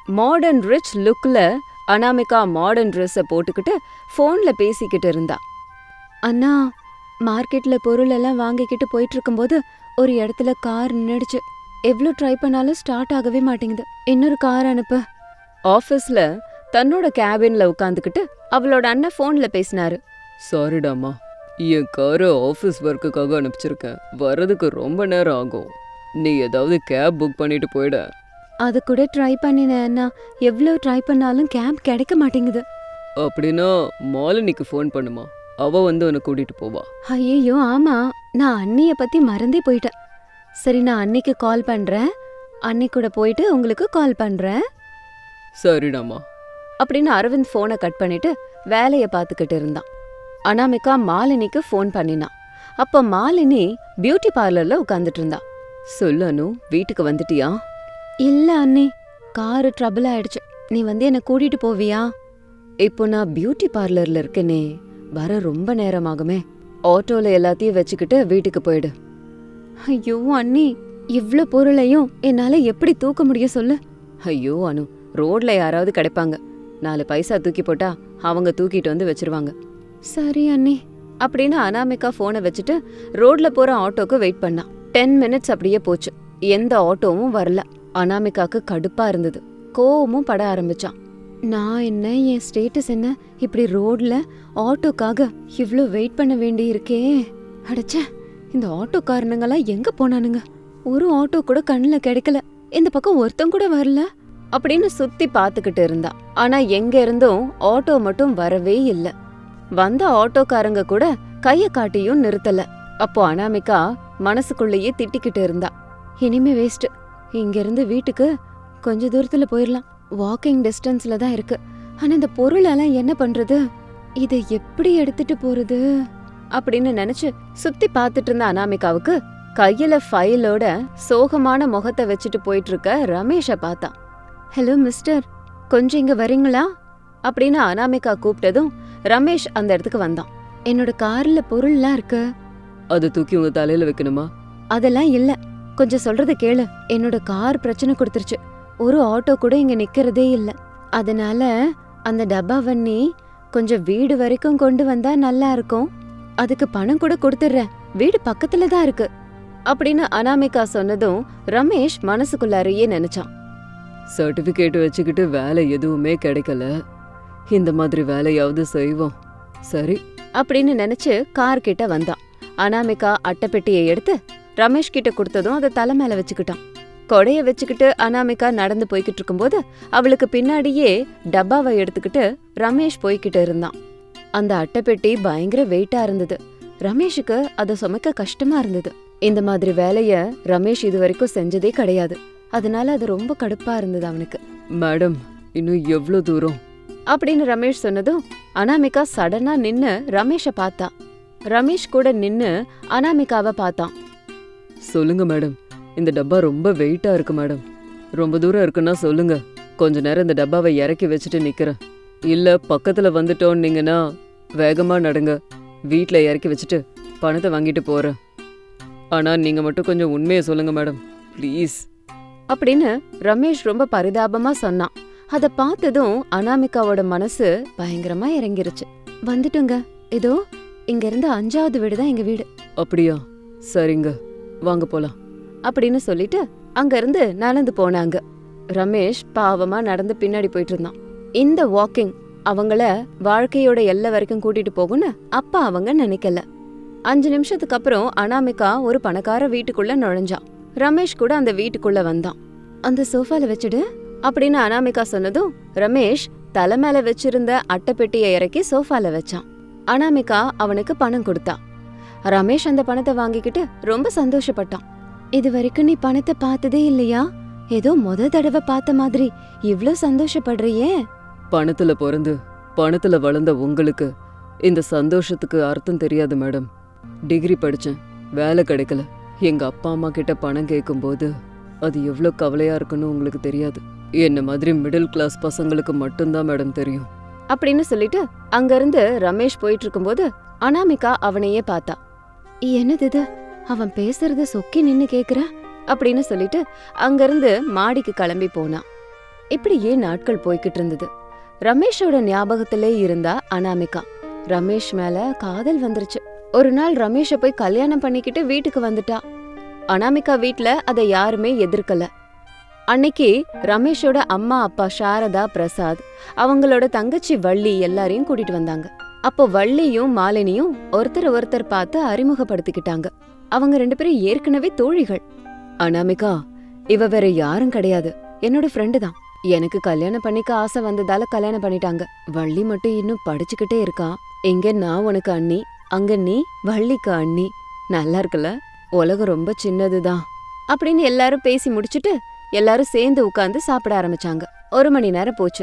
modern rich லுக்ல Anamika modern ட்ரெஸ்ஸை போட்டுக்கிட்டு ஃபோன்ல பேசிக்கிட்டு இருந்தா அண்ணா மார்க்கெட்ல பொருள் எல்லாம் வாங்கிக்கிட்டு போயிட்டு இருக்கும்போது ஒரு இடத்துல கார் நின்னுடுச்சு எவ்வளோ ட்ரை பண்ணாலும் ஸ்டார்ட் ஆகவே மாட்டேங்குது இன்னொரு கார் அனுப்பு ஆஃபீஸ்ல தன்னோட கேபின்ல உட்காந்துக்கிட்டு அவளோட அண்ணன் ஃபோன்ல பேசினாரு சாரிடாம்மா என் காரை ஆஃபீஸ் ஒர்க்குக்காக அனுப்பிச்சிருக்கேன் வர்றதுக்கு ரொம்ப நேரம் ஆகும் நீ ஏதாவது கேப் புக் பண்ணிட்டு போயிட அது கூட ட்ரை பண்ணினேன் அண்ணா எவ்வளோ ட்ரை பண்ணாலும் கேப் கிடைக்க மாட்டேங்குது அப்படின்னா மாலினிக்கு ஃபோன் பண்ணுமா அவ வந்து உன்னை கூட்டிட்டு போவா ஐயோ ஆமா நான் அண்ணிய பத்தி மறந்தே போயிட்டேன் சரி நான் அன்னிக்கு கால் பண்றேன் அன்னி கூட போயிட்டு உங்களுக்கு கால் பண்றேன் சரிடாம்மா அப்படின்னு அரவிந்த் ஃபோனை கட் பண்ணிட்டு வேலைய பார்த்துக்கிட்டு இருந்தான் அனாமிகா மாலினிக்கு ஃபோன் பண்ணினான் அப்ப மாலினி பியூட்டி பார்லர்ல உட்காந்துட்டு இருந்தா சொல்லு அனு வீட்டுக்கு வந்துட்டியா இல்ல அண்ணி காரு ட்ரபிள் ஆயிடுச்சு நீ வந்து என்ன கூட்டிட்டு போவியா இப்போ நான் பியூட்டி பார்லர்ல இருக்கேனே வர ரொம்ப நேரமாகுமே ஆட்டோல எல்லாத்தையும் வச்சுக்கிட்டு வீட்டுக்கு போயிடு ஐயோ அண்ணி இவ்ளோ பொருளையும் என்னால எப்படி தூக்க முடியும் சொல்லு ஐயோ அனு ரோட்ல யாராவது கிடைப்பாங்க நாலு பைசா தூக்கி போட்டா அவங்க தூக்கிட்டு வந்து வச்சிருவாங்க சரி அண்ணி அப்படின்னு அனாமிகா போனை வச்சுட்டு ரோட்ல போற ஆட்டோக்கு வெயிட் பண்ணா டென் மினிட்ஸ் அப்படியே போச்சு எந்த ஆட்டோவும் வரல அனாமிகாக்கு கடுப்பா இருந்தது கோவமும் பட ஆரம்பிச்சான் நான் என்ன என் ஸ்டேட்டஸ் என்ன இப்படி ரோட்ல ஆட்டோக்காக இவ்ளோ வெயிட் பண்ண வேண்டி இருக்கே அடச்சே இந்த ஆட்டோக்காரனுங்கெல்லாம் எங்க போனானுங்க ஒரு ஆட்டோ கூட கண்ணுல கிடைக்கல இந்த பக்கம் ஒருத்தன் கூட வரல அப்படின்னு சுத்தி பாத்துக்கிட்டு இருந்தா ஆனா எங்க இருந்தும் ஆட்டோ மட்டும் வரவே இல்ல வந்த ஆட்டோக்காரங்க கூட கைய காட்டியும் நிறுத்தல அப்போ அனாமிகா மனசுக்குள்ளேயே திட்டிக்கிட்டு இருந்தா இனிமே வேஸ்ட் இங்க இருந்து வீட்டுக்கு கொஞ்ச தூரத்துல போயிரலாம் வாக்கிங் டிஸ்டன்ஸ்ல தான் இருக்கு ஆனா இந்த பொருளெல்லாம் என்ன பண்றது இதை எப்படி எடுத்துட்டு போறது அப்படின்னு நினைச்சு சுத்தி பார்த்துட்டு இருந்த அனாமிகாவுக்கு கையில ஃபைலோட சோகமான முகத்தை வச்சுட்டு போயிட்டு இருக்க ரமேஷ பார்த்தா ஹலோ மிஸ்டர் கொஞ்சம் இங்க வரீங்களா அப்படின்னு அனாமிகா கூப்பிட்டதும் ரமேஷ் அந்த இடத்துக்கு வந்தான் என்னோட கார்ல பொருள்லாம் இருக்கு அதை தூக்கி உங்க தலையில வைக்கணுமா அதெல்லாம் இல்ல கொஞ்சம் சொல்றத கேளு என்னோட கார் பிரச்சனை கொடுத்துருச்சு ஒரு ஆட்டோ கூட இங்க நிக்கிறதே இல்ல அதனால அந்த டப்பாவை நீ கொஞ்சம் வீடு வரைக்கும் கொண்டு வந்தா நல்லா இருக்கும் அதுக்கு பணம் கூட கொடுத்துடுறேன் வீடு பக்கத்துல தான் இருக்கு அப்படின்னு அனாமிகா சொன்னதும் ரமேஷ் மனசுக்குள்ளாரையே நினைச்சான் சர்டிபிகேட் வச்சுக்கிட்டு வேலை எதுவுமே கிடைக்கல இந்த மாதிரி வேலையாவது செய்வோம் சரி அப்படின்னு நினைச்சு கார் கிட்ட வந்தான் அனாமிகா அட்டைப்பெட்டியை எடுத்து ரமேஷ் கிட்ட கொடுத்ததும் அதை தலை மேல வச்சுக்கிட்டான் கொடைய வச்சுக்கிட்டு அனாமிகா நடந்து போய்கிட்டு இருக்கும்போது அவளுக்கு பின்னாடியே டப்பாவை எடுத்துக்கிட்டு ரமேஷ் போய்கிட்டு இருந்தான் அந்த அட்டைப்பெட்டி பயங்கர வெயிட்டா இருந்தது ரமேஷுக்கு அதை சுமக்க கஷ்டமா இருந்தது இந்த மாதிரி வேலைய ரமேஷ் இது வரைக்கும் செஞ்சதே கிடையாது அதனால அது ரொம்ப கடுப்பா இருந்தது அவனுக்கு மேடம் இன்னும் எவ்வளோ தூரம் அப்படின்னு ரமேஷ் சொன்னதும் அனாமிகா சடனா நின்னு ரமேஷ பார்த்தா ரமேஷ் கூட நின்னு அனாமிகாவை பார்த்தான் சொல்லுங்க மேடம் இந்த டப்பா ரொம்ப வெயிட்டா இருக்கு மேடம் ரொம்ப தூரம் இருக்குன்னா சொல்லுங்க கொஞ்ச நேரம் இந்த டப்பாவை இறக்கி வச்சுட்டு நிக்கிறேன் இல்ல பக்கத்துல வந்துட்டோன்னீங்கன்னா வேகமா நடங்க வீட்ல இறக்கி வச்சுட்டு பணத்தை வாங்கிட்டு போறேன் ஆனா நீங்க மட்டும் கொஞ்சம் உண்மையை சொல்லுங்க மேடம் ப்ளீஸ் அப்படின்னு ரமேஷ் ரொம்ப பரிதாபமா சொன்னான் அத பார்த்ததும் அனாமிகாவோட மனசு பயங்கரமா இறங்கிருச்சு வந்துட்டுங்க இதோ இங்க இருந்து அஞ்சாவது வீடு தான் எங்க வீடு அப்படியா சரிங்க வாங்க போலாம் அப்படின்னு சொல்லிட்டு அங்க இருந்து நடந்து போனாங்க ரமேஷ் பாவமா நடந்து பின்னாடி போயிட்டு இருந்தான் இந்த வாக்கிங் அவங்கள வாழ்க்கையோட எல்லை வரைக்கும் கூட்டிட்டு போகும்னு அப்பா அவங்க நினைக்கல அஞ்சு நிமிஷத்துக்கு அப்புறம் அனாமிகா ஒரு பணக்கார வீட்டுக்குள்ள நுழைஞ்சான் ரமேஷ் கூட அந்த வீட்டுக்குள்ள வந்தான் அந்த சோஃபால வச்சுடு அப்படின்னு அனாமிகா சொன்னதும் ரமேஷ் தலை மேல வச்சிருந்த அட்டைப்பெட்டியை இறக்கி சோஃபால வச்சான் அனாமிகா அவனுக்கு பணம் கொடுத்தா ரமேஷ் அந்த பணத்தை வாங்கிக்கிட்டு ரொம்ப சந்தோஷப்பட்டான் இது வரைக்கும் நீ பணத்தை பார்த்ததே இல்லையா ஏதோ முத தடவை பார்த்த மாதிரி இவ்ளோ சந்தோஷப்படுறியே பணத்துல பிறந்து பணத்துல வளர்ந்த உங்களுக்கு இந்த சந்தோஷத்துக்கு அர்த்தம் தெரியாது மேடம் டிகிரி படிச்சேன் வேலை கிடைக்கல எங்க அப்பா அம்மா கிட்ட பணம் கேட்கும்போது அது எவ்வளோ கவலையா இருக்குன்னு உங்களுக்கு தெரியாது என்ன மாதிரி மிடில் கிளாஸ் பசங்களுக்கு மட்டும்தான் மேடம் தெரியும் அப்படின்னு சொல்லிட்டு அங்கிருந்து ரமேஷ் போயிட்டு இருக்கும்போது அனாமிகா அவனையே பார்த்தா என்னது இது அவன் பேசுறத சொக்கி நின்னு கேக்குற அப்படின்னு சொல்லிட்டு அங்கிருந்து மாடிக்கு கிளம்பி போனான் இப்படியே நாட்கள் போய்கிட்டு இருந்தது ரமேஷோட ஞாபகத்திலே இருந்தா அனாமிகா ரமேஷ் மேல காதல் வந்துருச்சு ஒரு நாள் ரமேஷ போய் கல்யாணம் பண்ணிக்கிட்டு வீட்டுக்கு வந்துட்டா அனாமிகா வீட்ல அதை யாருமே எதிர்க்கல அன்னைக்கு ரமேஷோட அம்மா அப்பா சாரதா பிரசாத் அவங்களோட தங்கச்சி வள்ளி எல்லாரையும் கூட்டிட்டு வந்தாங்க அப்போ வள்ளியும் மாலினியும் ஒருத்தர் ஒருத்தர் பார்த்து அறிமுகப்படுத்திக்கிட்டாங்க அவங்க ரெண்டு பேரும் ஏற்கனவே தோழிகள் அனாமிகா இவ வேற யாரும் கிடையாது என்னோட ஃப்ரெண்டு தான் எனக்கு கல்யாணம் பண்ணிக்க ஆசை வந்ததால கல்யாணம் பண்ணிட்டாங்க வள்ளி மட்டும் இன்னும் படிச்சுக்கிட்டே இருக்கா இங்க நான் உனக்கு அண்ணி அங்க நீ வள்ளிக்கு அண்ணி நல்லா இருக்குல்ல உலகம் ரொம்ப சின்னதுதான் அப்படின்னு எல்லாரும் பேசி முடிச்சிட்டு எல்லாரும் சேர்ந்து உட்கார்ந்து சாப்பிட ஆரம்பிச்சாங்க ஒரு மணி நேரம் போச்சு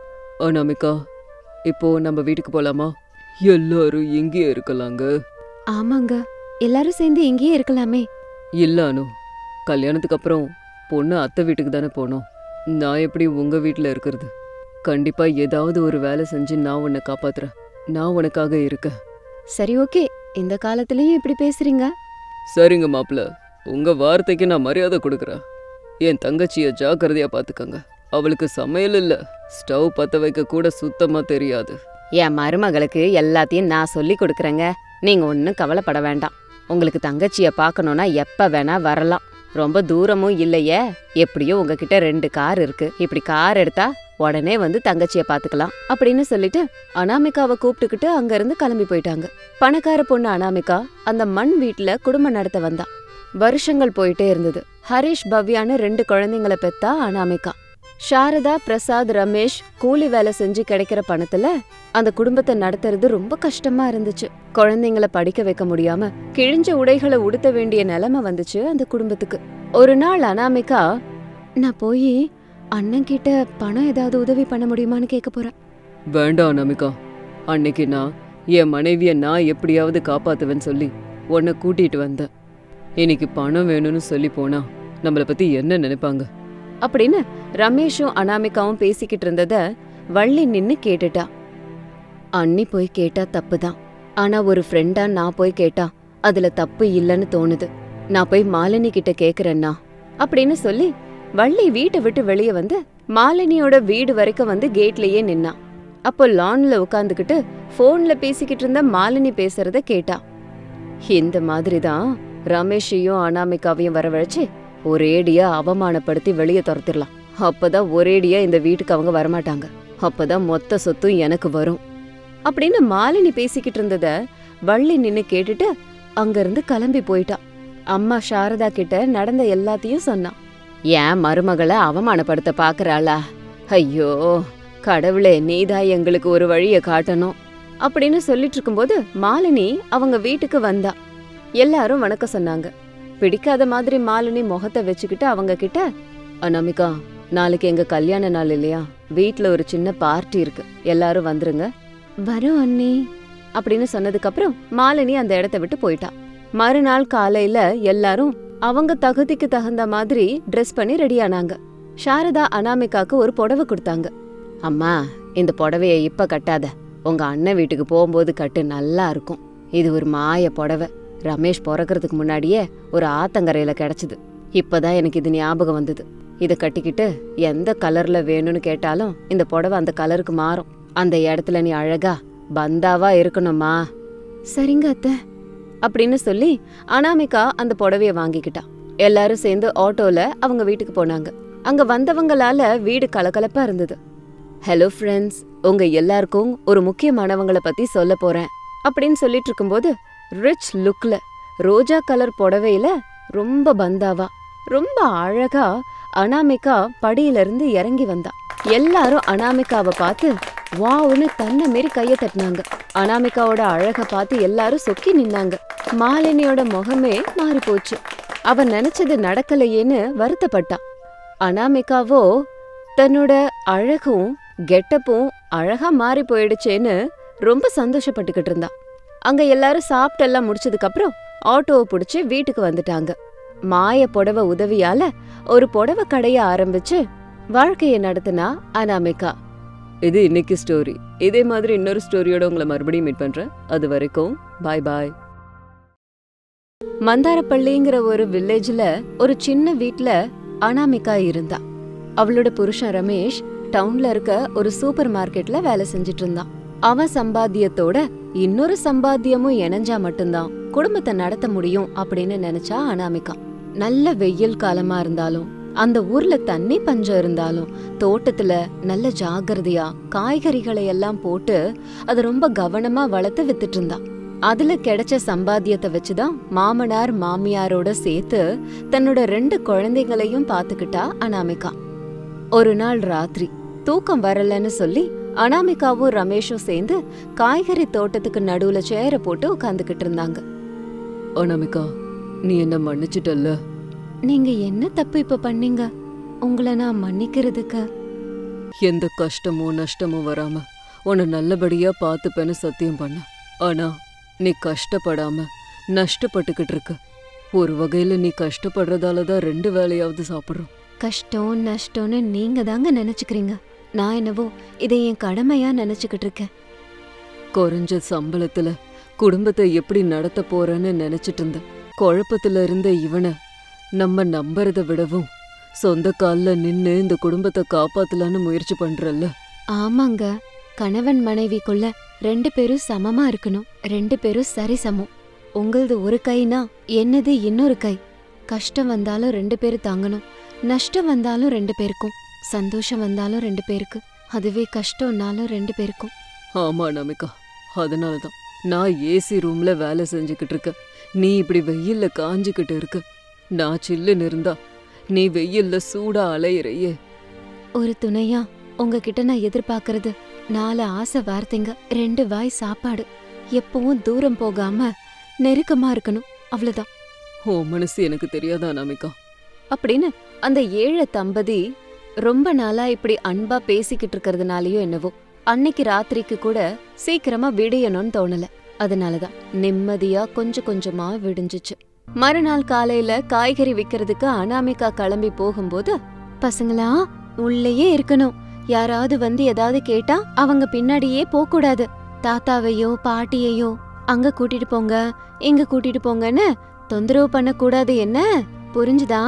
அனாமிகா இப்போ நம்ம வீட்டுக்கு போலாமா எல்லாரும் இங்கேயே இருக்கலாங்க ஆமாங்க எல்லாரும் சேர்ந்து இங்கேயே இருக்கலாமே இல்ல அனு கல்யாணத்துக்கு அப்புறம் பொண்ணு அத்தை வீட்டுக்கு தானே போனோம் நான் எப்படி உங்க வீட்ல இருக்கிறது கண்டிப்பா ஏதாவது ஒரு வேலை செஞ்சு நான் உன்னை காப்பாத்துறேன் நான் உனக்காக இருக்கேன் சரி ஓகே இந்த காலத்துலயும் இப்படி பேசுறீங்க சரிங்க மாப்பிள்ள உங்க வார்த்தைக்கு நான் மரியாதை கொடுக்குறேன் என் தங்கச்சிய ஜாக்கிரதையா பாத்துக்கங்க அவளுக்கு சமையல் இல்ல ஸ்டவ் பத்த வைக்க கூட சுத்தமா தெரியாது என் மருமகளுக்கு எல்லாத்தையும் நான் சொல்லி கொடுக்குறேங்க நீங்க ஒன்றும் கவலைப்பட வேண்டாம் உங்களுக்கு தங்கச்சிய பார்க்கணும்னா எப்ப வேணா வரலாம் ரொம்ப தூரமும் இல்லையே எப்படியோ உங்ககிட்ட ரெண்டு கார் இருக்கு இப்படி கார் எடுத்தா உடனே வந்து தங்கச்சிய பாத்துக்கலாம் அப்படின்னு சொல்லிட்டு அனாமிகாவை கூப்பிட்டுக்கிட்டு அங்க இருந்து கிளம்பி போயிட்டாங்க பணக்கார பொண்ணு அனாமிகா அந்த மண் வீட்ல குடும்பம் நடத்த வந்தா வருஷங்கள் போயிட்டே இருந்தது ஹரிஷ் பவ்யான்னு ரெண்டு குழந்தைங்கள பெத்தா அனாமிகா சாரதா பிரசாத் ரமேஷ் கூலி வேலை செஞ்சு கிடைக்கிற பணத்துல அந்த குடும்பத்தை நடத்துறது ரொம்ப கஷ்டமா இருந்துச்சு குழந்தைங்கள படிக்க வைக்க முடியாம கிழிஞ்ச உடைகளை உடுத்த வேண்டிய நிலைமை வந்துச்சு அந்த குடும்பத்துக்கு ஒரு நாள் அனாமிகா நான் போய் அண்ணன் கிட்ட பணம் ஏதாவது உதவி பண்ண முடியுமான்னு கேட்க போறேன் வேண்டாம் அனாமிகா அன்னைக்கு நான் என் மனைவிய நான் எப்படியாவது காப்பாத்துவேன்னு சொல்லி உன்னை கூட்டிட்டு வந்தேன் இன்னைக்கு பணம் வேணும்னு சொல்லி போனா நம்மளை பத்தி என்ன நினைப்பாங்க அப்படின்னு ரமேஷும் அனாமிகாவும் பேசிக்கிட்டு இருந்தத வள்ளி நின்னு கேட்டுட்டா அண்ணி போய் கேட்டா தப்புதான் ஆனா ஒரு ஃப்ரெண்டா நான் போய் கேட்டா அதுல தப்பு இல்லைன்னு தோணுது நான் போய் மாலினி கிட்ட கேக்குறேன்னா அப்படின்னு சொல்லி வள்ளி வீட்டை விட்டு வெளியே வந்து மாலினியோட வீடு வரைக்கும் வந்து கேட்லயே நின்னா அப்போ லான்ல உட்காந்துக்கிட்டு போன்ல பேசிக்கிட்டு இருந்த மாலினி பேசுறத கேட்டா இந்த மாதிரி தான் ரமேஷையும் அனாமிகாவையும் வரவழைச்சு ஒரேடியா அவமானப்படுத்தி வெளியே துரத்திடலாம் அப்பதான் ஒரேடியா இந்த வீட்டுக்கு அவங்க வரமாட்டாங்க அப்பதான் மொத்த சொத்தும் எனக்கு வரும் அப்படின்னு மாலினி பேசிக்கிட்டு இருந்தத வள்ளி நின்னு கேட்டுட்டு அங்கிருந்து கிளம்பி போயிட்டா அம்மா சாரதா கிட்ட நடந்த எல்லாத்தையும் சொன்னான் ஏன் மருமகளை அவமானப்படுத்த பாக்குறாளா ஐயோ கடவுளே நீதான் எங்களுக்கு ஒரு வழிய காட்டணும் அப்படின்னு சொல்லிட்டு இருக்கும்போது மாலினி அவங்க வீட்டுக்கு வந்தா எல்லாரும் வணக்கம் சொன்னாங்க பிடிக்காத மாதிரி மாலினி முகத்தை வச்சுக்கிட்டு அவங்க கிட்ட அனாமிகா நாளைக்கு எங்க கல்யாண நாள் இல்லையா வீட்ல ஒரு சின்ன பார்ட்டி இருக்கு எல்லாரும் வந்துருங்க வரோம் அண்ணி அப்படின்னு சொன்னதுக்கு அப்புறம் மாலினி அந்த இடத்த விட்டு போயிட்டா மறுநாள் காலையில எல்லாரும் அவங்க தகுதிக்கு தகுந்த மாதிரி ட்ரெஸ் பண்ணி ரெடி ஆனாங்க சாரதா அனாமிகாக்கு ஒரு புடவை கொடுத்தாங்க அம்மா இந்த புடவைய இப்ப கட்டாத உங்க அண்ணன் வீட்டுக்கு போகும்போது கட்டு நல்லா இருக்கும் இது ஒரு மாய புடவை ரமேஷ் பிறக்கறதுக்கு முன்னாடியே ஒரு ஆத்தங்கரையில கிடைச்சது இப்பதான் எனக்கு இது ஞாபகம் வந்தது இத கட்டிக்கிட்டு எந்த கலர்ல வேணும்னு கேட்டாலும் இந்த புடவை அந்த கலருக்கு மாறும் அந்த இடத்துல நீ அழகா பந்தாவா இருக்கணுமா சரிங்க அத்தை அப்படின்னு சொல்லி அனாமிகா அந்த புடவைய வாங்கிக்கிட்டா எல்லாரும் சேர்ந்து ஆட்டோல அவங்க வீட்டுக்கு போனாங்க அங்க வந்தவங்களால வீடு கலகலப்பா இருந்தது ஹலோ ஃப்ரெண்ட்ஸ் உங்க எல்லாருக்கும் ஒரு முக்கியமானவங்கள பத்தி சொல்ல போறேன் அப்படின்னு சொல்லிட்டு இருக்கும்போது ரிச் லுக்ல ரோஜா கலர் புடவையில ரொம்ப பந்தாவா ரொம்ப அழகா அனாமிகா படியில இருந்து இறங்கி வந்தா எல்லாரும் அனாமிகாவை பார்த்து வாவுன்னு தன்னை மீறி கைய தட்டினாங்க அனாமிகாவோட அழக பார்த்து எல்லாரும் சொக்கி நின்னாங்க மாலினியோட முகமே மாறி போச்சு அவ நினைச்சது நடக்கலையேன்னு வருத்தப்பட்டா அனாமிகாவோ தன்னோட அழகும் கெட்டப்பும் அழகா மாறி போயிடுச்சேன்னு ரொம்ப சந்தோஷப்பட்டுக்கிட்டு இருந்தா அங்க எல்லாரும் சாப்பிட்டெல்லாம் முடிச்சதுக்கு அப்புறம் ஆட்டோவை பிடிச்சு வீட்டுக்கு வந்துட்டாங்க மாய புடவை உதவியால ஒரு புடவை கடைய ஆரம்பிச்சு வாழ்க்கைய நடத்தினா அனாமிகா இது இன்னைக்கு ஸ்டோரி இதே மாதிரி இன்னொரு ஸ்டோரியோட உங்களை மறுபடியும் மீட் பண்றேன் அது வரைக்கும் பாய் பாய் மந்தாரப்பள்ளிங்கிற ஒரு வில்லேஜ்ல ஒரு சின்ன வீட்ல அனாமிகா இருந்தா அவளோட புருஷன் ரமேஷ் டவுன்ல இருக்க ஒரு சூப்பர் மார்க்கெட்ல வேலை செஞ்சுட்டு இருந்தான் அவன் சம்பாத்தியத்தோட இன்னொரு சம்பாத்தியமும் இணைஞ்சா மட்டும்தான் குடும்பத்தை நடத்த முடியும் அப்படின்னு நினைச்சா அனாமிகா நல்ல வெயில் காலமா இருந்தாலும் அந்த ஊர்ல தண்ணி பஞ்சம் இருந்தாலும் தோட்டத்துல நல்ல ஜாகிரதையா காய்கறிகளை எல்லாம் போட்டு அதை ரொம்ப கவனமா வளர்த்து வித்துட்டு இருந்தா அதுல கிடைச்ச சம்பாத்தியத்தை வச்சுதான் மாமனார் மாமியாரோட சேர்த்து தன்னோட ரெண்டு குழந்தைங்களையும் பாத்துக்கிட்டா அனாமிகா ஒரு நாள் ராத்திரி தூக்கம் வரலன்னு சொல்லி அனாமிகாவும் ரமேஷும் சேர்ந்து காய்கறி தோட்டத்துக்கு நடுவுல சேர போட்டு உட்காந்துக்கிட்டு இருந்தாங்க அனாமிகா நீ என்ன மன்னிச்சிட்டல்ல நீங்க என்ன தப்பு இப்ப பண்ணீங்க உங்களை நான் மன்னிக்கிறதுக்கு எந்த கஷ்டமோ நஷ்டமோ வராம உன்னை நல்லபடியா பார்த்துப்பேன்னு சத்தியம் பண்ண ஆனா நீ கஷ்டப்படாம நஷ்டப்பட்டுக்கிட்டு இருக்க ஒரு வகையில நீ கஷ்டப்படுறதால தான் ரெண்டு வேலையாவது சாப்பிடுறோம் கஷ்டம் நஷ்டம்னு நீங்க தாங்க நினைச்சுக்கிறீங்க நான் என்னவோ இதை என் கடமையா நினைச்சுக்கிட்டு இருக்கேன் குறைஞ்ச சம்பளத்துல குடும்பத்தை எப்படி நடத்த போறேன்னு நினைச்சிட்டு இருந்தேன் குழப்பத்துல இருந்த இவனை நம்ம நம்புறத விடவும் சொந்த கால்ல நின்னு இந்த குடும்பத்தை காப்பாத்தலான்னு முயற்சி பண்றல்ல ஆமாங்க கணவன் மனைவிக்குள்ள ரெண்டு பேரும் சமமா இருக்கணும் ரெண்டு பேரும் சரிசமம் உங்களது ஒரு கைனா என்னது இன்னொரு கை கஷ்டம் வந்தாலும் ரெண்டு பேரும் தாங்கணும் நஷ்டம் வந்தாலும் ரெண்டு பேருக்கும் சந்தோஷம் வந்தாலும் ரெண்டு பேருக்கு அதுவே கஷ்டம்னாலும் ரெண்டு பேருக்கும் ஆமா நமிகா அதனாலதான் நான் ஏசி ரூம்ல வேலை செஞ்சுக்கிட்டு இருக்கேன் நீ இப்படி வெயில்ல காஞ்சிக்கிட்டு இருக்க நான் சில்லுன்னு இருந்தா நீ வெயில்ல சூடா அலையிறையே ஒரு துணையா உங்ககிட்ட நான் எதிர்பார்க்கறது நாலு ஆசை வார்த்தைங்க ரெண்டு வாய் சாப்பாடு எப்பவும் தூரம் போகாம நெருக்கமா இருக்கணும் அவ்வளவுதான் ஓ மனசு எனக்கு தெரியாதா நமிகா அப்படின்னு அந்த ஏழை தம்பதி ரொம்ப நாளா இப்படி அன்பா பேசிக்கிட்டு இருக்கறதுனாலயோ என்னவோ அன்னைக்கு ராத்திரிக்கு கூட சீக்கிரமா விடியணும்னு தோணல அதனாலதான் நிம்மதியா கொஞ்சம் கொஞ்சமா விடிஞ்சுச்சு மறுநாள் காலையில காய்கறி விக்கிறதுக்கு அனாமிகா கிளம்பி போகும்போது பசங்களா உள்ளேயே இருக்கணும் யாராவது வந்து ஏதாவது கேட்டா அவங்க பின்னாடியே போக கூடாது தாத்தாவையோ பாட்டியையோ அங்க கூட்டிட்டு போங்க இங்க கூட்டிட்டு போங்கன்னு தொந்தரவு பண்ண கூடாது என்ன புரிஞ்சுதா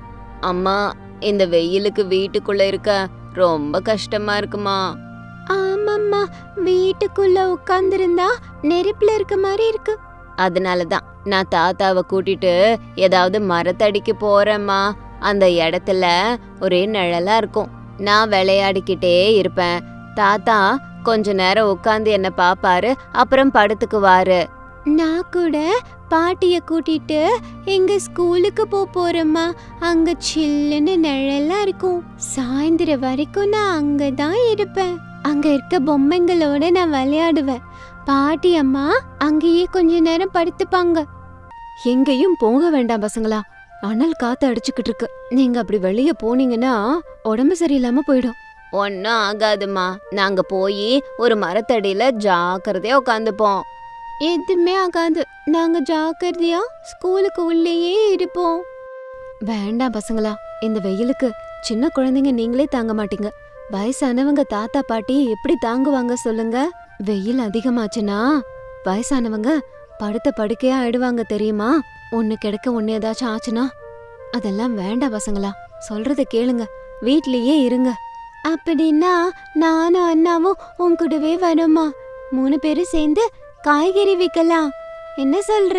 அம்மா இந்த வெயிலுக்கு வீட்டுக்குள்ள இருக்க ரொம்ப கஷ்டமா இருக்குமா ஆமாம்மா வீட்டுக்குள்ள உட்கார்ந்திருந்தா நெருப்புல இருக்க மாதிரி இருக்கு அதனாலதான் நான் தாத்தாவை கூட்டிட்டு ஏதாவது மரத்தடிக்கு போறேம்மா அந்த இடத்துல ஒரே நிழலா இருக்கும் நான் விளையாடிக்கிட்டே இருப்பேன் தாத்தா கொஞ்ச நேரம் உட்காந்து என்ன பாப்பாரு அப்புறம் படுத்துக்குவாரு நான் கூட பாட்டிய கூட்டிட்டு எங்க ஸ்கூலுக்கு போ போறேம்மா அங்க சில்லுன்னு நிழலா இருக்கும் சாயந்தரம் வரைக்கும் நான் அங்கதான் இருப்பேன் அங்க இருக்க பொம்மைங்களோட நான் விளையாடுவேன் பாட்டி அம்மா அங்கேயே கொஞ்ச நேரம் படுத்துப்பாங்க எங்கேயும் போக வேண்டாம் பசங்களா அனல் காத்து அடிச்சுக்கிட்டு இருக்கு நீங்க அப்படி வெளிய போனீங்கன்னா உடம்பு சரியில்லாம போயிடும் ஒன்னும் ஆகாதுமா நாங்க போய் ஒரு மரத்தடியில ஜாக்கிரதையா உட்காந்துப்போம் எதுவுமே ஆகாது நாங்க ஜாக்கிரதையா ஸ்கூலுக்கு உள்ளேயே இருப்போம் வேண்டாம் பசங்களா இந்த வெயிலுக்கு சின்ன குழந்தைங்க நீங்களே தாங்க மாட்டீங்க வயசானவங்க தாத்தா பாட்டி எப்படி தாங்குவாங்க சொல்லுங்க வெயில் அதிகமாச்சுன்னா வயசானவங்க படுத்த படுக்கையா ஆயிடுவாங்க தெரியுமா ஒன்னு கிடைக்க ஒன்னு ஏதாச்சும் ஆச்சுன்னா அதெல்லாம் வேண்டாம் பசங்களா சொல்றத கேளுங்க வீட்லயே இருங்க அப்படின்னா நானும் அண்ணாவும் உன் கூடவே வரோமா மூணு பேரும் சேர்ந்து காய்கறி விற்கலாம் என்ன சொல்ற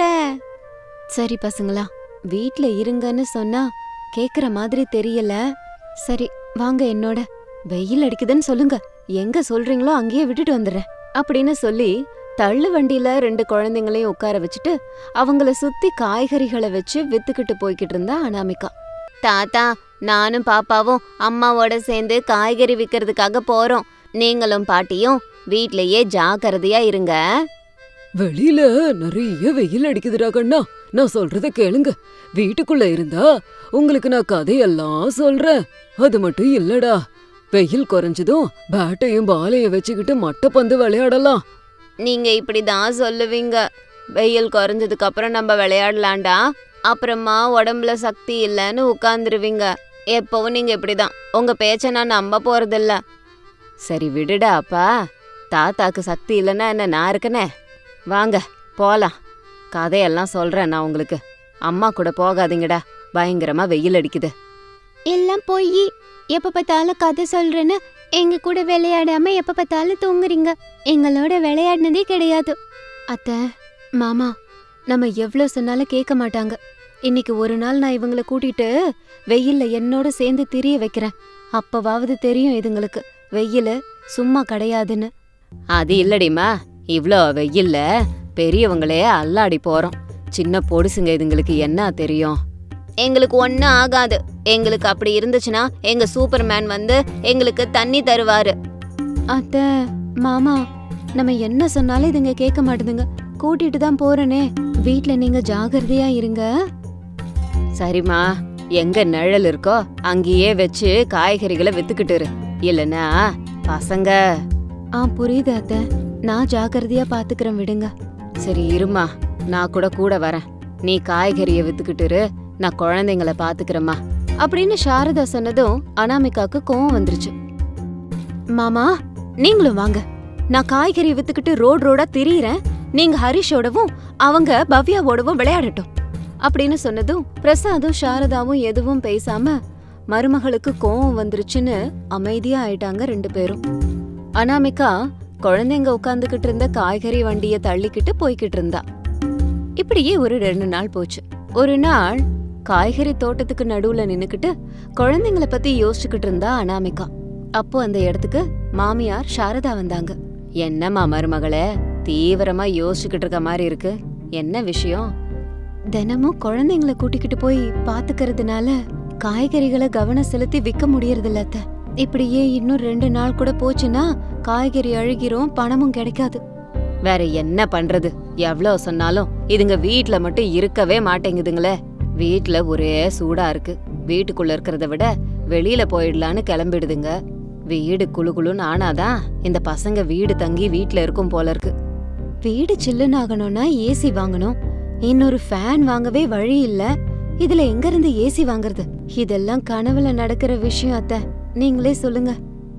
சரி பசங்களா வீட்ல இருங்கன்னு சொன்னா கேக்குற மாதிரி தெரியல சரி வாங்க என்னோட வெயில் அடிக்குதுன்னு சொல்லுங்க எங்க சொல்றீங்களோ அங்கேயே விட்டுட்டு வந்துடுறேன் அப்படின்னு சொல்லி தள்ளு வண்டியில ரெண்டு குழந்தைங்களையும் உட்கார வச்சுட்டு அவங்கள சுத்தி காய்கறிகளை வச்சு வித்துக்கிட்டு போய்கிட்டு இருந்தா அனாமிகா தாத்தா நானும் பாப்பாவும் அம்மாவோட சேர்ந்து காய்கறி விக்கிறதுக்காக போறோம் நீங்களும் பாட்டியும் வீட்லயே ஜாக்கிரதையா இருங்க வெளியில நிறைய வெயில் அடிக்குதுடா கண்ணா நான் சொல்றத கேளுங்க வீட்டுக்குள்ள இருந்தா உங்களுக்கு நான் கதையெல்லாம் சொல்றேன் அது மட்டும் இல்லடா வெயில் குறைஞ்சதும் பேட்டையும் பாலையும் வச்சுக்கிட்டு மட்டைப்பந்து விளையாடலாம் நீங்க இப்படிதான் சொல்லுவீங்க வெயில் குறைஞ்சதுக்கு அப்புறம் நம்ம விளையாடலாம்டா அப்புறமா உடம்புல சக்தி இல்லைன்னு உட்காந்துருவீங்க எப்பவும் நீங்க இப்படிதான் உங்க பேச்ச நான் நம்ப போறதில்ல சரி விடுடா அப்பா தாத்தாக்கு சக்தி இல்லைன்னா என்ன நான் இருக்கனே வாங்க போலாம் கதையெல்லாம் சொல்றேன் நான் உங்களுக்கு அம்மா கூட போகாதீங்கடா பயங்கரமா வெயில் அடிக்குது எல்லாம் போய் எப்ப பார்த்தாலும் கதை சொல்றேன்னு எங்க கூட விளையாடாம எப்ப பார்த்தாலும் தூங்குறீங்க எங்களோட விளையாடினதே கிடையாது அத்தை மாமா நம்ம எவ்வளோ சொன்னாலும் கேட்க மாட்டாங்க இன்னைக்கு ஒரு நாள் நான் இவங்கள கூட்டிட்டு வெயில்ல என்னோட சேர்ந்து திரிய வைக்கிறேன் அப்பவாவது தெரியும் இதுங்களுக்கு வெயில் சும்மா கிடையாதுன்னு அது இல்லடிமா இவ்ளோ வெயில்ல பெரியவங்களே அல்லாடி போறோம் சின்ன பொடுசுங்க இதுங்களுக்கு என்ன தெரியும் எங்களுக்கு ஒன்றும் ஆகாது எங்களுக்கு அப்படி இருந்துச்சுன்னா எங்க சூப்பர்மேன் வந்து எங்களுக்கு தண்ணி தருவாரு அத்தை மாமா நம்ம என்ன சொன்னாலும் இதுங்க கேட்க மாட்டுதுங்க கூட்டிட்டு தான் போறேனே வீட்ல நீங்க ஜாகிரதையா இருங்க சரிம்மா எங்க நிழல் இருக்கோ அங்கேயே வச்சு காய்கறிகளை வித்துக்கிட்டு இரு இல்லனா பசங்க ஆ புரியுது அத்தை நான் ஜாகிரதையா பாத்துக்கிறேன் விடுங்க சரி இருமா நான் கூட கூட வரேன் நீ காய்கறிய வித்துக்கிட்டு இரு நான் குழந்தைங்கள பாத்துக்கிறேம்மா அப்படின்னு சாரதா சொன்னதும் அனாமிகாக்கு கோவம் வந்துருச்சு மாமா நீங்களும் வாங்க நான் காய்கறி வித்துக்கிட்டு ரோடு ரோடா திரியிறேன் நீங்க ஹரிஷோடவும் அவங்க பவ்யாவோடவும் விளையாடட்டும் அப்படின்னு சொன்னதும் பிரசாதும் சாரதாவும் எதுவும் பேசாம மருமகளுக்கு கோவம் வந்துருச்சுன்னு அமைதியா ஆயிட்டாங்க ரெண்டு பேரும் அனாமிகா குழந்தைங்க உட்காந்துக்கிட்டு இருந்த காய்கறி வண்டிய தள்ளிக்கிட்டு போய்கிட்டு இருந்தா இப்படியே ஒரு ரெண்டு நாள் போச்சு ஒரு நாள் காய்கறி தோட்டத்துக்கு நடுவுல நின்னுக்கிட்டு குழந்தைங்கள பத்தி யோசிச்சுக்கிட்டு இருந்தா அனாமிகா அப்போ அந்த இடத்துக்கு மாமியார் சாரதா வந்தாங்க என்னம்மா மருமகளே தீவிரமா யோசிச்சுக்கிட்டு இருக்க மாதிரி இருக்கு என்ன விஷயம் தினமும் குழந்தைங்கள கூட்டிக்கிட்டு போய் பாத்துக்கிறதுனால காய்கறிகளை கவனம் செலுத்தி விற்க முடியறதில்ல அத்தை இப்படியே இன்னும் ரெண்டு நாள் கூட போச்சுன்னா காய்கறி அழுகிரும் பணமும் கிடைக்காது வேற என்ன பண்றது எவ்ளோ சொன்னாலும் இதுங்க வீட்ல மட்டும் இருக்கவே மாட்டேங்குதுங்களே வீட்ல ஒரே சூடா இருக்கு வீட்டுக்குள்ள இருக்கிறத விட வெளியில போயிடலான்னு கிளம்பிடுதுங்க வீடு குளு குளுன்னு ஆனாதான் இந்த பசங்க வீடு தங்கி வீட்ல இருக்கும் போல இருக்கு வீடு சில்லுன்னு ஆகணும்னா ஏசி வாங்கணும் இன்னொரு ஃபேன் வாங்கவே வழி இல்ல இதுல எங்க இருந்து ஏசி வாங்குறது இதெல்லாம் கனவுல நடக்கிற விஷயம் அத்தை நீங்களே சொல்லுங்க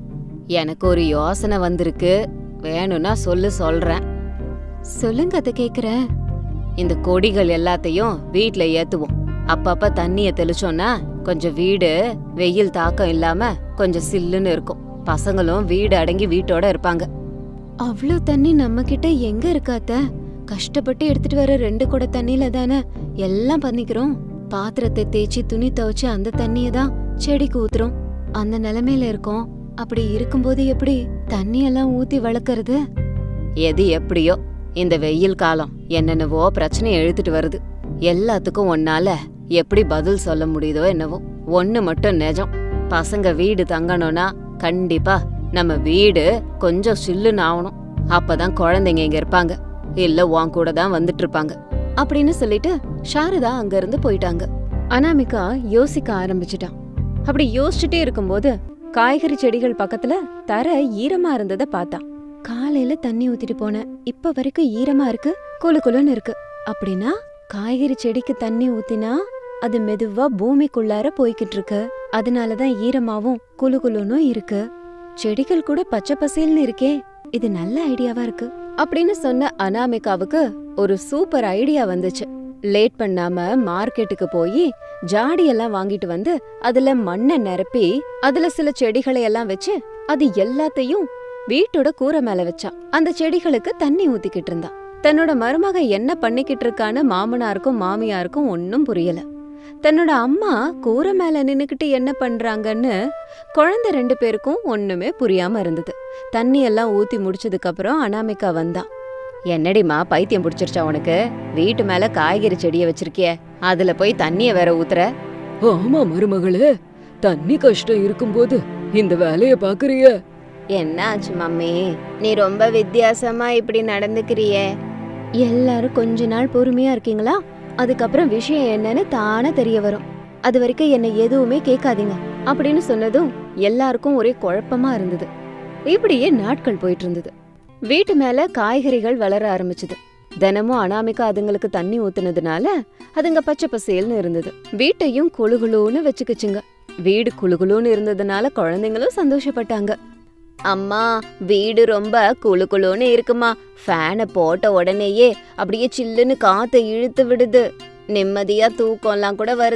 எனக்கு ஒரு யோசனை வந்திருக்கு வேணும்னா சொல்லு சொல்றேன் சொல்லுங்க அத்தை கேக்குறேன் இந்த கொடிகள் எல்லாத்தையும் வீட்ல ஏத்துவோம் அப்பப்ப தண்ணிய தெளிச்சோம்னா கொஞ்சம் வீடு வெயில் தாக்கம் இல்லாம கொஞ்சம் சில்லுன்னு இருக்கும் பசங்களும் வீடு அடங்கி வீட்டோட இருப்பாங்க அவ்ளோ தண்ணி நம்ம கிட்ட எங்க இருக்காத்த கஷ்டப்பட்டு எடுத்துட்டு வர ரெண்டு குடம் தண்ணியில தானே எல்லாம் பண்ணிக்கிறோம் பாத்திரத்தை தேய்ச்சி துணி துவைச்சு அந்த தண்ணிய தான் செடிக்கு ஊத்துறோம் அந்த நிலைமையில இருக்கோம் அப்படி இருக்கும்போது எப்படி தண்ணி எல்லாம் ஊத்தி வளர்க்கறது எது எப்படியோ இந்த வெயில் காலம் என்னென்னவோ பிரச்சனை எழுத்துட்டு வருது எல்லாத்துக்கும் ஒன்னால எப்படி பதில் சொல்ல முடியுதோ என்னவோ ஒண்ணு மட்டும் நிஜம் பசங்க வீடு தங்கணும்னா கண்டிப்பா நம்ம வீடு கொஞ்சம் சில்லுன்னு ஆகணும் அப்பதான் குழந்தைங்க இங்க இருப்பாங்க இல்ல உன் கூட தான் வந்துட்டு இருப்பாங்க அப்படின்னு சொல்லிட்டு சாரதா அங்க இருந்து போயிட்டாங்க அனாமிகா யோசிக்க ஆரம்பிச்சிட்டான் அப்படி யோசிச்சுட்டே இருக்கும்போது காய்கறி செடிகள் பக்கத்துல தர ஈரமா இருந்தத பார்த்தான் காலையில தண்ணி ஊத்திட்டு போனேன் இப்ப வரைக்கும் ஈரமா இருக்கு குளு குளுன்னு இருக்கு அப்படின்னா காய்கறி செடிக்கு தண்ணி ஊத்தினா அது மெதுவா பூமிக்குள்ளார போய்கிட்டு இருக்கு அதனாலதான் ஈரமாவும் குளு குளுன்னும் இருக்கு செடிகள் கூட பச்சை பசேல்னு இருக்கே இது நல்ல ஐடியாவா இருக்கு அப்படின்னு சொன்ன அனாமிகாவுக்கு ஒரு சூப்பர் ஐடியா வந்துச்சு லேட் பண்ணாம மார்க்கெட்டுக்கு போய் ஜாடி எல்லாம் வாங்கிட்டு வந்து அதுல மண்ணை நிரப்பி அதுல சில செடிகளை எல்லாம் வச்சு அது எல்லாத்தையும் வீட்டோட கூரை மேல வச்சான் அந்த செடிகளுக்கு தண்ணி ஊத்திக்கிட்டு இருந்தான் தன்னோட மருமக என்ன பண்ணிக்கிட்டு இருக்கான்னு மாமனாருக்கும் மாமியாருக்கும் ஒன்னும் புரியல தன்னோட அம்மா கூரை மேல நின்னுக்கிட்டு என்ன பண்றாங்கன்னு குழந்தை ரெண்டு பேருக்கும் ஒண்ணுமே புரியாம இருந்தது தண்ணி எல்லாம் ஊத்தி முடிச்சதுக்கு அப்புறம் அனாமிகா வந்தா என்னடிமா பைத்தியம் பிடிச்சிருச்சா உனக்கு வீட்டு மேல காய்கறி செடிய வச்சிருக்கிய அதுல போய் தண்ணிய வேற ஊத்துற ஆமா மருமகளே தண்ணி கஷ்டம் இருக்கும்போது இந்த வேலைய பாக்குறிய என்னாச்சு மம்மி நீ ரொம்ப வித்தியாசமா இப்படி நடந்துக்கிறியே எல்லாரும் கொஞ்ச நாள் பொறுமையா இருக்கீங்களா அதுக்கப்புறம் விஷயம் என்னன்னு தானே தெரிய வரும் அது வரைக்கும் என்ன எதுவுமே கேட்காதீங்க அப்படின்னு சொன்னதும் எல்லாருக்கும் ஒரே குழப்பமா இருந்தது இப்படியே நாட்கள் போயிட்டு இருந்தது வீட்டு மேல காய்கறிகள் வளர ஆரம்பிச்சது தினமும் அனாமிகா அதுங்களுக்கு தண்ணி ஊத்துனதுனால அதுங்க பச்சை பசேல்னு இருந்தது வீட்டையும் குளுகுளுன்னு வச்சுக்கிச்சுங்க வீடு குளுகுளுன்னு இருந்ததுனால குழந்தைங்களும் சந்தோஷப்பட்டாங்க அம்மா வீடு ரொம்ப குளு குளுன்னு இருக்குமா ஃபேனை போட்ட உடனேயே அப்படியே சில்லுன்னு காத்தை இழுத்து விடுது நிம்மதியா தூக்கம்லாம் கூட வருது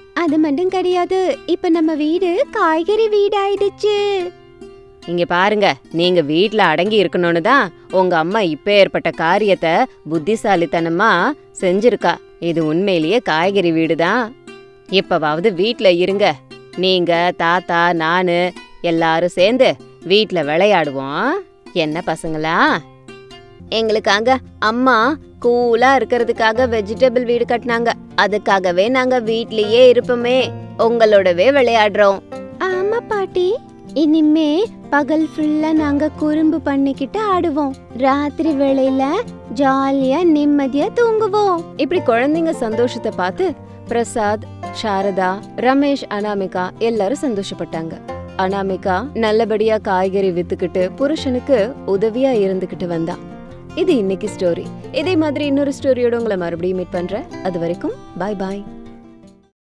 அது மட்டும் கிடையாது இப்ப நம்ம வீடு காய்கறி வீடு ஆயிடுச்சு இங்க பாருங்க நீங்க வீட்ல அடங்கி இருக்கணும்னு தான் உங்க அம்மா இப்ப ஏற்பட்ட காரியத்தை புத்திசாலித்தனமா செஞ்சிருக்கா இது உண்மையிலேயே காய்கறி வீடு தான் இப்பவாவது வீட்ல இருங்க நீங்க தாத்தா நானு எல்லாரும் சேர்ந்து வீட்ல விளையாடுவோம் என்ன பசங்களா எங்களுக்காக அம்மா கூலா இருக்கிறதுக்காக வெஜிடபிள் வீடு கட்டினாங்க அதுக்காகவே நாங்க வீட்லயே இருப்போமே உங்களோடவே விளையாடுறோம் ஆமா பாட்டி இனிமே பகல் ஃபுல்லா நாங்க குறும்பு பண்ணிக்கிட்டு ஆடுவோம் ராத்திரி வேளையில ஜாலியா நிம்மதியா தூங்குவோம் இப்படி குழந்தைங்க சந்தோஷத்தை பார்த்து பிரசாத் சாரதா ரமேஷ் அனாமிகா எல்லாரும் சந்தோஷப்பட்டாங்க அனாமிகா நல்லபடியா காய்கறி வித்துக்கிட்டு புருஷனுக்கு உதவியா இருந்துகிட்டு வந்தா இது இன்னைக்கு ஸ்டோரி இதே மாதிரி இன்னொரு ஸ்டோரியோட உங்களை மறுபடியும் மீட் பண்றேன் அது வரைக்கும் பாய் பாய்